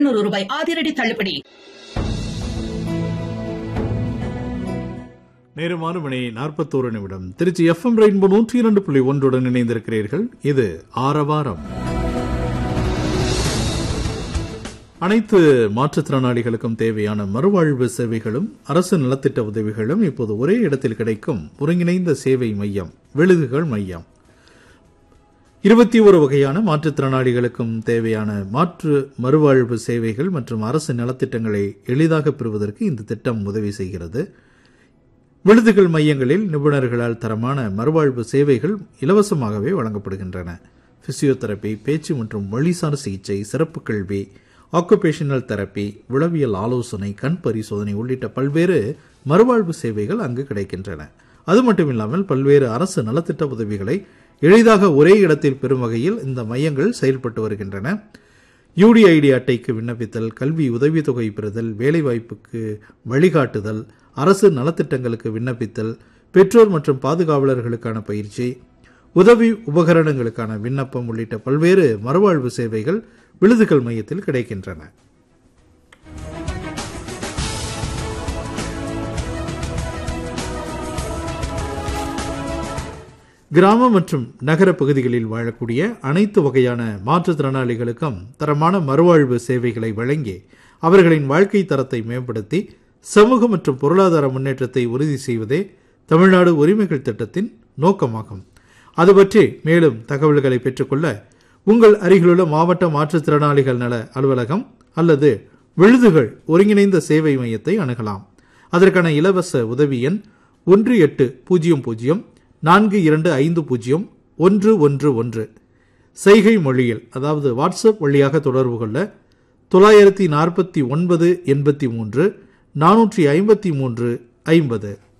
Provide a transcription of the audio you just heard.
இருநூறு ரூபாய் அதிரடி தள்ளுபடி நேரம் ஆறு மணி நாற்பத்தோரு நிமிடம் திருச்சி எஃப்எம் ரெயின்போ நூற்றி இரண்டு புள்ளி ஒன்றுடன் இணைந்திருக்கிறீர்கள் இது ஆரவாரம் அனைத்து மாற்றுத்திறனாளிகளுக்கும் தேவையான மறுவாழ்வு சேவைகளும் அரசு நலத்திட்ட உதவிகளும் இப்போது ஒரே இடத்தில் கிடைக்கும் ஒருங்கிணைந்த சேவை மையம் விழுதுகள் மையம் இருபத்தி ஒரு வகையான மாற்றுத்திறனாளிகளுக்கும் தேவையான மாற்று மறுவாழ்வு சேவைகள் மற்றும் அரசு நலத்திட்டங்களை எளிதாக பெறுவதற்கு இந்த திட்டம் உதவி செய்கிறது விழுதுகள் மையங்களில் நிபுணர்களால் தரமான மறுவாழ்வு சேவைகள் இலவசமாகவே வழங்கப்படுகின்றன பிசியோதெரபி பேச்சு மற்றும் வழிசார் சிகிச்சை சிறப்பு கல்வி ஆக்குபேஷனல் தெரப்பி உளவியல் ஆலோசனை கண் பரிசோதனை உள்ளிட்ட பல்வேறு மறுவாழ்வு சேவைகள் அங்கு கிடைக்கின்றன அது மட்டுமில்லாமல் பல்வேறு அரசு நலத்திட்ட உதவிகளை எளிதாக ஒரே இடத்தில் பெறும் வகையில் இந்த மையங்கள் செயல்பட்டு வருகின்றன யூடிஐடி அட்டைக்கு விண்ணப்பித்தல் கல்வி உதவித்தொகை பெறுதல் வேலைவாய்ப்புக்கு வழிகாட்டுதல் அரசு நலத்திட்டங்களுக்கு விண்ணப்பித்தல் பெற்றோர் மற்றும் பாதுகாவலர்களுக்கான பயிற்சி உதவி உபகரணங்களுக்கான விண்ணப்பம் உள்ளிட்ட பல்வேறு மறுவாழ்வு சேவைகள் விழுதுகள் மையத்தில் கிடைக்கின்றன கிராம மற்றும் நகர பகுதிகளில் வாழக்கூடிய அனைத்து வகையான மாற்றுத்திறனாளிகளுக்கும் தரமான மறுவாழ்வு சேவைகளை வழங்கி அவர்களின் வாழ்க்கை தரத்தை மேம்படுத்தி சமூக மற்றும் பொருளாதார முன்னேற்றத்தை உறுதி செய்வதே தமிழ்நாடு உரிமைகள் திட்டத்தின் நோக்கமாகும் அது பற்றி மேலும் தகவல்களை பெற்றுக்கொள்ள உங்கள் அருகிலுள்ள மாவட்ட மாற்றுத்திறனாளிகள் நல அலுவலகம் அல்லது விழுதுகள் ஒருங்கிணைந்த சேவை மையத்தை அணுகலாம் அதற்கான இலவச உதவி எண் ஒன்று எட்டு பூஜ்ஜியம் பூஜ்ஜியம் நான்கு இரண்டு ஐந்து பூஜ்ஜியம் ஒன்று ஒன்று ஒன்று செய்கை மொழியில் அதாவது வாட்ஸ்அப் வழியாக தொடர்பு கொள்ள தொள்ளாயிரத்தி நாற்பத்தி ஒன்பது எண்பத்தி மூன்று நானூற்றி ஐம்பத்தி மூன்று ஐம்பது